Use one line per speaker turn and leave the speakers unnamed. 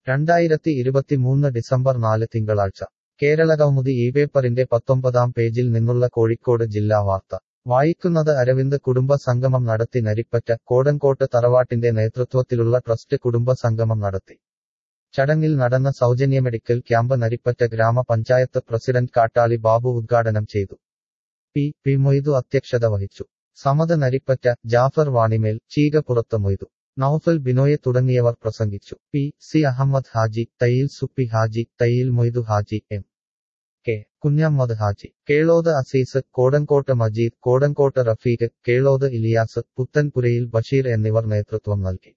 രണ്ടായിരത്തി ഇരുപത്തിമൂന്ന് ഡിസംബർ നാല് തിങ്കളാഴ്ച കേരളകൗമുദി ഈ പേപ്പറിന്റെ പത്തൊമ്പതാം പേജിൽ നിന്നുള്ള കോഴിക്കോട് ജില്ലാ വാർത്ത വായിക്കുന്നത് അരവിന്ദ് കുടുംബ സംഗമം നടത്തി നരിപ്പറ്റ കോടൻകോട്ട് തറവാട്ടിന്റെ നേതൃത്വത്തിലുള്ള ട്രസ്റ്റ് കുടുംബ സംഗമം നടത്തി ചടങ്ങിൽ നടന്ന സൗജന്യ മെഡിക്കൽ ക്യാമ്പ് നരിപ്പറ്റ ഗ്രാമപഞ്ചായത്ത് പ്രസിഡന്റ് കാട്ടാളി ബാബു ഉദ്ഘാടനം ചെയ്തു പി പി മൊയ്തു അധ്യക്ഷത വഹിച്ചു സമത് നരിപ്പറ്റ ജാഫർ വാണിമേൽ ചീകപ്പുറത്ത് മൊയ്തു നൌഫൽ ബിനോയ് തുടങ്ങിയവർ പ്രസംഗിച്ചു P C Ahammed Haji Thayyil Suppi Haji Thayyil Moythu Haji M K Kunhammed Haji Kelothu Azeez Kodankottu Majeed Kodankottu Rafeeq Kelothu Iliyas Puthanpurayil Basheer എന്നിവർ നേതൃത്വം നൽകി